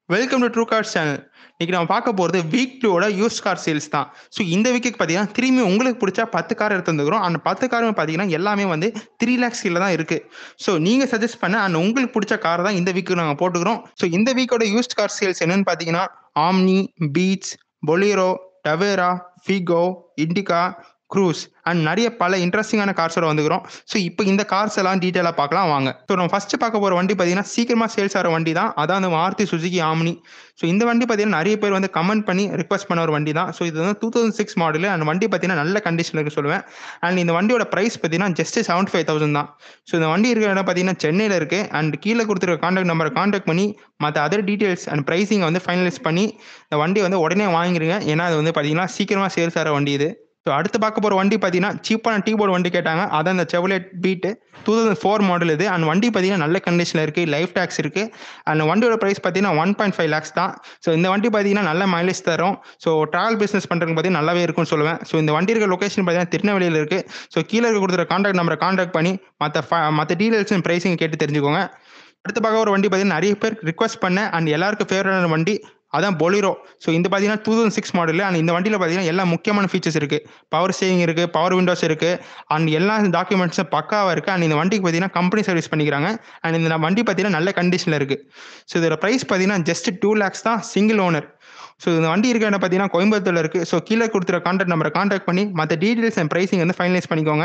welcome to true cars channel இன்னைக்கு நம்ம பார்க்க போகிறது வீக் டூவோட யூஸ் கார் சேல்ஸ் தான் ஸோ இந்த வீக்குக்கு பார்த்தீங்கன்னா திரும்பி உங்களுக்கு பிடிச்ச பத்து கார் எடுத்து வந்துக்கிறோம் அந்த பத்து காரும் பார்த்தீங்கன்னா எல்லாமே வந்து த்ரீ லேக்ஸ் கீழே தான் இருக்குது ஸோ நீங்கள் சஜஸ்ட் பண்ண அந்த உங்களுக்கு பிடிச்ச கார் தான் இந்த வீக்கு நாங்கள் போட்டுக்கிறோம் ஸோ இந்த வீக்கோட யூஸ்ட் கார் சேல்ஸ் என்னன்னு பார்த்தீங்கன்னா Omni Beats Bolero Tavera Figo Indica Cruze and நிறைய பல இன்ட்ரெஸ்டிங்கான கார்ஸோட வந்துக்கிறோம் ஸோ இப்போ இந்த கார்ஸ் எல்லாம் டீட்டெயிலாக பார்க்கலாம் வாங்க ஸோ நம்ம ஃபஸ்ட்டு பார்க்க போகிற வண்டி பார்த்தீங்கன்னா சீக்கிரமாக சேல்ஸ் ஆகிற வண்டி தான் அதான் அந்த மாருதி சுசுகி ஆம்னி ஸோ இந்த வண்டி பார்த்தீங்கன்னா நிறைய பேர் வந்து கமெண்ட் பண்ணி ரிக்வஸ்ட் பண்ண ஒரு வண்டி தான் ஸோ இது வந்து டூ தௌசண்ட் சிக்ஸ் மாடல் அந்த வண்டி பார்த்தீங்கன்னா நல்ல கண்டிஷனில் இருக்கு சொல்லுவேன் அண்ட் இந்த வண்டியோட ப்ரைஸ் பார்த்தீங்கன்னா ஜஸ்ட் செவன்ட்டி ஃபைவ் தௌசண்ட் தான் ஸோ இந்த வண்டி இருக்கிற இடம் பார்த்தீங்கன்னா சென்னையில் இருக்குது அண்ட் கீழே கொடுத்துருக்க கான்டாக்ட் நம்பரை கான்டாக்ட் பண்ணி மற்ற அதர் டீட்டெயில்ஸ் அண்ட் ப்ரைஸிங்கை வந்து ஃபைனலைஸ் பண்ணி இந்த வண்டி வந்து உடனே வாங்கிருங்க ஏன்னா அது வந்து பார்த்தீங்கன்னா சீக்கிரமாக சேல்ஸ் ஆகிற வண்டி இது ஸோ அடுத்து பார்க்க போகிற வண்டி பார்த்தீங்கன்னா சீப்பான டீபோர்டு வண்டி கேட்டாங்க அதான் இந்த Chevrolet Beat two thousand four model இது அண்ட் வண்டி பார்த்தீங்கன்னா நல்ல கண்டிஷனில் இருக்குது லைஃப் டேக்ஸ் இருக்குது அண்ட் வண்டியோட ப்ரைஸ் பார்த்தீங்கன்னா ஒன் பாயிண்ட் ஃபைவ் லேக்ஸ் தான் ஸோ இந்த வண்டி பார்த்தீங்கன்னா நல்ல மைலேஜ் தரும் ஸோ ட்ராவல் பிஸ்னஸ் பண்ணுறதுக்கு பார்த்தீங்கன்னா நல்லாவே இருக்கும்னு சொல்லுவேன் ஸோ இந்த வண்டி இருக்க லொக்கேஷன் பார்த்தீங்கன்னா திருநெல்வேலியில் இருக்குது ஸோ கீழே இருக்க கொடுத்துற கான்டாக்ட் நம்பரை கான்டாக்ட் பண்ணி மற்ற மற்ற டீடைல்ஸ் ப்ரைஸிங் கேட்டு தெரிஞ்சுக்கோங்க அடுத்து பார்க்க ஒரு வண்டி பார்த்தீங்கன்னா நிறைய பேர் ரிக்வஸ்ட் பண்ண அண்ட் எல்லாருக்கும் ஃபேவரட்டான வண்டி அதான் பொலிரோ ஸோ இந்த பார்த்தீங்கன்னா two thousand six model and இந்த வண்டியில் பார்த்தீங்கன்னா எல்லா முக்கியமான ஃபீச்சர்ஸ் இருக்குது பவர் சேவிங் இருக்குது பவர் விண்டோஸ் இருக்குது அண்ட் எல்லா டாக்குமெண்ட்ஸும் பக்காவாக இருக்குது அண்ட் இந்த வண்டிக்கு பார்த்தீங்கன்னா கம்பெனி சர்வீஸ் பண்ணிக்கிறாங்க அண்ட் இந்த வண்டி பார்த்தீங்கன்னா நல்ல கண்டிஷனில் இருக்குது ஸோ இதோட ப்ரைஸ் பார்த்தீங்கன்னா ஜஸ்ட் டூ லேக்ஸ் தான் சிங்கிள் ஓனர் ஸோ இந்த வண்டி இருக்க இடம் பார்த்தீங்கன்னா கோயம்புத்தூரில் இருக்குது ஸோ கீழே கொடுத்துற கான்டாக்ட் நம்பரை கான்டாக்ட் பண்ணி மற்ற டீட்டெயில்ஸ் அண்ட் ப்ரைஸிங் வந்து ஃபைனலைஸ் பண்ணிக்கோங்க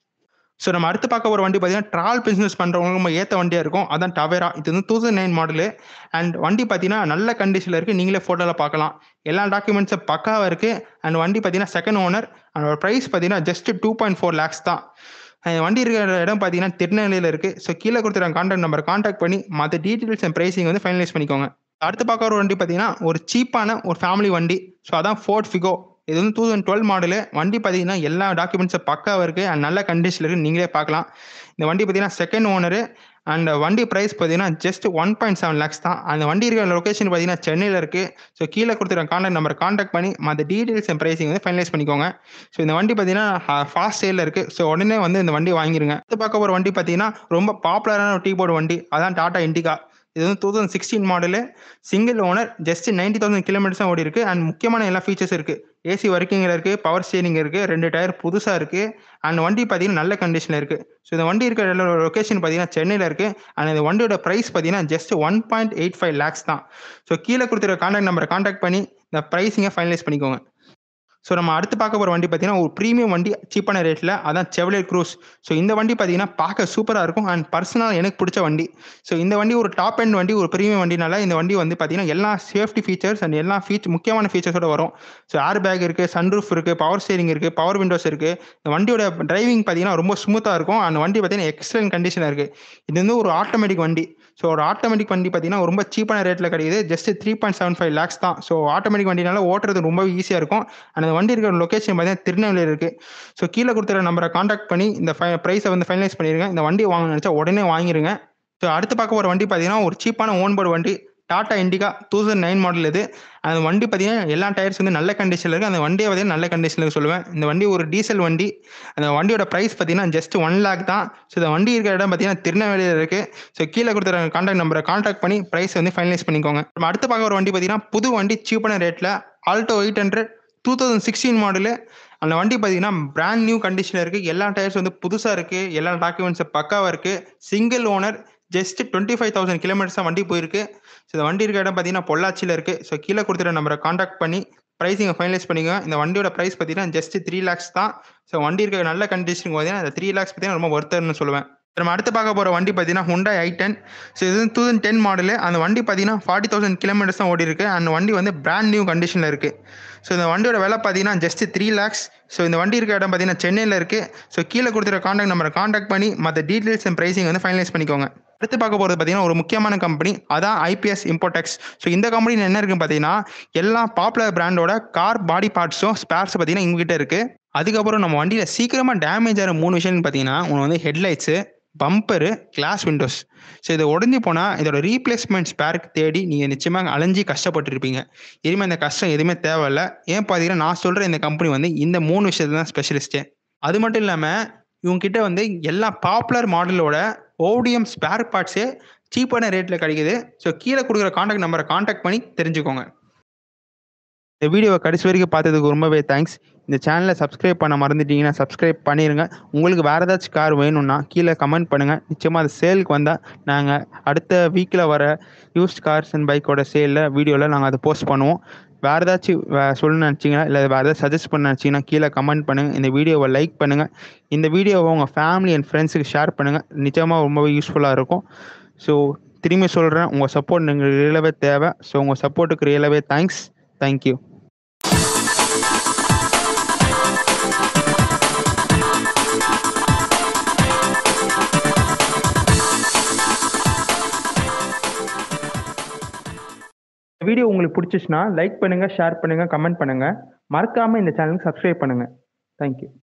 ஸோ நம்ம அடுத்து பார்க்க ஒரு வண்டி பார்த்தீங்கன்னா ட்ராவல் பிஸ்னஸ் பண்ணுறவங்க நம்ம ஏற்ற வண்டியாக இருக்கும் அதான் டவேரா இது வந்து தௌசண்ட் நைன் மாடலு அண்ட் வண்டி பார்த்தீங்கன்னா நல்ல கண்டிஷனில் இருக்குது நீங்களே ஃபோட்டோவில் பார்க்கலாம் எல்லா டாக்குமெண்ட்ஸும் பக்காவாக இருக்குது அண்ட் வண்டி பார்த்தீங்கன்னா செகண்ட் ஓனர் அண்ட் ப்ரைஸ் பார்த்தீங்கன்னா just two point four lakhs தான் வண்டி இருக்கிற இடம் பார்த்தீங்கன்னா திருநெல்வேலியில் இருக்குது ஸோ கீழே கொடுத்துருக்க கான்டாக்ட் நம்பர் கான்டாக்ட் பண்ணி மற்ற டீட்டெயில்ஸ் அண்ட் ப்ரைஸிங் வந்து ஃபைனலைஸ் பண்ணிக்கோங்க அடுத்து பார்க்க ஒரு வண்டி பார்த்தீங்கன்னா ஒரு சீப்பான ஒரு ஃபேமிலி வண்டி ஸோ அதான் ஃபோர்ட் ஃபிகோ இது வந்து டூ தௌசண்ட் டுவெல் மாடலு வண்டி பார்த்தீங்கன்னா எல்லா டாக்குமெண்ட்ஸும் பக்காவாக இருக்குது அண்ட் நல்ல கண்டிஷனில் இருக்குது நீங்களே பார்க்கலாம் இந்த வண்டி பார்த்தீங்கன்னா செகண்ட் ஓனரு அண்ட் வண்டி ப்ரைஸ் பார்த்தீங்கன்னா just one point seven lakhs தான் அந்த வண்டி இருக்கிற லொக்கேஷன் பார்த்தீங்கன்னா சென்னையில் இருக்குது ஸோ கீழே கொடுத்துருக்க கான்டாக்ட் நம்பர் கான்டாக்ட் பண்ணி மற்ற டீட்டெயில்ஸ் அண்ட் ப்ரைஸிங் வந்து ஃபைனலைஸ் பண்ணிக்கோங்க ஸோ இந்த வண்டி பார்த்தீங்கன்னா ஃபாஸ்ட் சேலில் இருக்குது ஸோ உடனே வந்து இந்த வண்டி வாங்கிருங்க அடுத்து பார்க்க ஒரு வண்டி பார்த்தீங்கன்னா ரொம்ப பாப்புலரான ஒரு டீ போர்டு வண்டி அதான் டாடா இண்டிகா இது வந்து two thousand sixteen model single owner just ninety thousand kilometres தான் ஓடி இருக்கு அண்ட் முக்கியமான எல்லா ஃபீச்சர்ஸ் இருக்குது ஏசி ஒர்க்கிங்கில் இருக்குது பவர் ஸ்டேரிங் இருக்குது ரெண்டு டயர் புதுசாக இருக்குது அண்ட் வண்டி பார்த்தீங்கன்னா நல்ல கண்டிஷனில் இருக்குது ஸோ இந்த வண்டி இருக்கிற லொக்கேஷன் பார்த்தீங்கன்னா சென்னையில் இருக்குது அண்ட் இந்த வண்டியோட ப்ரைஸ் பார்த்தீங்கன்னா just one point eight five lakhs தான் ஸோ கீழே கொடுத்துருக்க கான்டாக்ட் நம்பரை கான்டாக்ட் பண்ணி இந்த ப்ரைஸிங்கை ஃபைனலைஸ் பண்ணிக்கோங்க ஸோ நம்ம அடுத்து பார்க்க போகிற வண்டி பார்த்தீங்கன்னா ஒரு ப்ரீமியம் வண்டி சீப்பான ரேட்டில் அதான் செவலே க்ரூஸ் ஸோ இந்த வண்டி பார்த்தீங்கன்னா பார்க்க சூப்பராக இருக்கும் அண்ட் பர்சனலாக எனக்கு பிடிச்ச வண்டி ஸோ இந்த வண்டி ஒரு டாப் அண்ட் வண்டி ஒரு ப்ரீமியம் வண்டினால இந்த வண்டி வந்து பார்த்தீங்கன்னா எல்லா சேஃப்டி ஃபீச்சர்ஸ் அண்ட் எல்லா ஃபீச் முக்கியமான ஃபீச்சர்ஸோட வரும் ஸோ ஏர் பேக் இருக்குது சன்ரூஃப் இருக்குது பவர் ஸ்டேரிங் இருக்குது பவர் விண்டோஸ் இருக்குது இந்த வண்டியோட டிரைவிங் பார்த்தீங்கன்னா ரொம்ப ஸ்மூத்தாக இருக்கும் அந்த வண்டி பார்த்தீங்கன்னா எக்ஸலன்ட் கண்டிஷனாக இருக்குது இது வந்து ஒரு ஆட்டோமேட்டிக் வண்டி ஸோ ஒரு ஆட்டோமேட்டிக் வண்டி பார்த்தீங்கன்னா ரொம்ப சீப்பான ரேட்டில் கிடைக்குது just three point seven five lakhs தான் ஸோ ஆட்டோமேட்டிக் வண்டினால ஓட்டுறது ரொம்ப ஈஸியாக இருக்கும் அந்த வண்டி இருக்கிற லொக்கேஷன் பார்த்தீங்கன்னா திருநெல்வேலி இருக்குது ஸோ கீழே கொடுத்துற நம்பரை காண்டாக்ட் பண்ணி இந்த ஃபை ப்ரைஸை வந்து ஃபைனலைஸ் பண்ணிடுங்க இந்த வண்டி வாங்க நினச்சா உடனே வாங்கிருங்க ஸோ அடுத்து பார்க்க போகிற வண்டி பார்த்தீங்கன்னா ஒரு சீப்பான ஓன் போர்டு வண்டி Tata Indica thousand nine model இது அந்த வண்டி பார்த்தீங்கன்னா எல்லா டயர்ஸ் வந்து நல்ல கண்டிஷனில் இருக்குது அந்த வண்டியை பார்த்தீங்கன்னா நல்ல கண்டிஷனில் சொல்லுவேன் இந்த வண்டி ஒரு டீசல் வண்டி அந்த வண்டியோட ப்ரைஸ் பார்த்தீங்கன்னா ஜஸ்ட் ஒன் லேக் தான் ஸோ இந்த வண்டி இருக்கிற இடம் பார்த்தீங்கன்னா திருநெல்வேலியில் இருக்குது ஸோ கீழே கொடுத்துற கான்டாக்ட் நம்பரை கான்டாக்ட் பண்ணி ப்ரைஸ் வந்து ஃபைனலைஸ் பண்ணிக்கோங்க நம்ம அடுத்து பார்க்க ஒரு வண்டி பார்த்தீங்கன்னா புது வண்டி சீப்பான ரேட்டில் Alto eight hundred two thousand sixteen model அந்த வண்டி பார்த்தீங்கன்னா பிராண்ட் நியூ கண்டிஷனில் இருக்குது எல்லா டயர்ஸ் வந்து புதுசாக இருக்குது எல்லா டாக்குமெண்ட்ஸும் பக்காவாக இருக்குது single owner just twenty five thousand kilometres தான் வண்டி போயிருக்கு ஸோ இந்த வண்டி இருக்க இடம் பார்த்தீங்கன்னா பொள்ளாச்சியில் இருக்குது ஸோ கீழே கொடுத்துற நம்பரை காண்டாக்ட் பண்ணி ப்ரைஸிங்கை ஃபைனலைஸ் பண்ணிக்கோங்க இந்த வண்டியோட ப்ரைஸ் பார்த்தீங்கன்னா ஜஸ்ட் த்ரீ லேக்ஸ் தான் ஸோ வண்டி இருக்க நல்ல கண்டிஷனுக்கு பார்த்தீங்கன்னா இந்த த்ரீ லேக்ஸ் பார்த்தீங்கன்னா ரொம்ப ஒர்த்தர்னு சொல்லுவேன் நம்ம அடுத்து பார்க்க போகிற வண்டி பார்த்தீங்கன்னா ஹுண்டா ஐ டென் ஸோ இது வந்து டூ தௌசண்ட் டென் மாடலு அந்த வண்டி பார்த்தீங்கன்னா ஃபார்ட்டி தௌசண்ட் கிலோமீட்டர்ஸ் தான் ஓடி இருக்கு அந்த வண்டி வந்து பிராண்ட் நியூ கண்டிஷனில் இருக்குது ஸோ இந்த வண்டியோட விலை பார்த்தீங்கன்னா ஜஸ்ட் த்ரீ லேக்ஸ் ஸோ இந்த வண்டி இருக்க இடம் பார்த்தீங்கன்னா சென்னையில் இருக்குது ஸோ கீழே கொடுத்துற காண்டாக்ட் நம்பரை காண்டாக்ட் பண்ணி மற்ற டீட்டெயில்ஸ் அண்ட் ப்ரைஸிங் வந்து ஃபைனலைஸ் பண்ணிக்கோங்க அடுத்து பார்க்க போகிறது பார்த்தீங்கன்னா ஒரு முக்கியமான கம்பெனி அதான் ஐபிஎஸ் இம்போடெக்ஸ் ஸோ இந்த கம்பெனி என்ன இருக்குன்னு பார்த்தீங்கன்னா எல்லா பாப்புலர் பிராண்டோட கார் பாடி பார்ட்ஸும் ஸ்பேர்ஸ் பார்த்தீங்கன்னா இவங்ககிட்ட இருக்குது அதுக்கப்புறம் நம்ம வண்டியில் சீக்கிரமாக டேமேஜ் ஆகிற மூணு விஷயம்னு பார்த்தீங்கன்னா ஒன்று வந்து headlights bumper glass windows so இது உடஞ்சி போனால் இதோட ரீப்ளேஸ்மெண்ட் ஸ்பேருக்கு தேடி நீங்கள் நிச்சயமாக அலைஞ்சி கஷ்டப்பட்டுருப்பீங்க இனிமேல் இந்த கஷ்டம் எதுவுமே தேவையில்ல ஏன் பார்த்தீங்கன்னா நான் சொல்கிற இந்த கம்பெனி வந்து இந்த மூணு விஷயத்துல தான் ஸ்பெஷலிஸ்ட்டு அது மட்டும் இல்லாமல் இவங்ககிட்ட வந்து எல்லா பாப்புலர் மாடலோட ஓடிஎம் ஸ்பேர் பார்ட்ஸே சீப்பான ரேட்டில் கிடைக்குது ஸோ கீழே கொடுக்குற காண்டாக்ட் நம்பரை காண்டாக்ட் பண்ணி தெரிஞ்சுக்கோங்க இந்த வீடியோவை கடைசி வரைக்கும் பார்த்ததுக்கு ரொம்பவே தேங்க்ஸ் இந்த சேனலை சப்ஸ்கிரைப் பண்ண மறந்துட்டீங்கன்னா சப்ஸ்கிரைப் பண்ணிடுங்க உங்களுக்கு வேறு ஏதாச்சும் கார் வேணும்னா கீழே கமெண்ட் பண்ணுங்கள் நிச்சயமாக அது சேலுக்கு வந்தால் நாங்கள் அடுத்த வீக்கில் வர யூஸ்ட் கார்ஸ் அண்ட் பைக்கோட சேலில் வீடியோவில் நாங்கள் அதை போஸ்ட் பண்ணுவோம் வேறு ஏதாச்சும் சொல்லணும்னு நினச்சிங்கன்னா இல்லை வேறு ஏதாவது சஜஸ்ட் பண்ண நினச்சிங்கன்னா கீழே கமெண்ட் பண்ணுங்கள் இந்த வீடியோவை லைக் பண்ணுங்கள் இந்த வீடியோவை உங்கள் ஃபேமிலி அண்ட் ஃப்ரெண்ட்ஸுக்கு ஷேர் பண்ணுங்கள் நிச்சயமாக ரொம்பவே யூஸ்ஃபுல்லாக இருக்கும் ஸோ திரும்பி சொல்கிறேன் உங்கள் சப்போர்ட் எங்களுக்கு ரியலாகவே தேவை ஸோ உங்கள் சப்போர்ட்டுக்கு ரியலாகவே தேங்க்ஸ் தேங்க்யூ வீடியோ உங்களுக்கு பிடிச்சிச்சுன்னா லைக் பண்ணுங்கள் ஷேர் பண்ணுங்கள் கமெண்ட் பண்ணுங்கள் மறக்காமல் இந்த சேனலுக்கு சப்ஸ்கிரைப் பண்ணுங்கள் தேங்க்யூ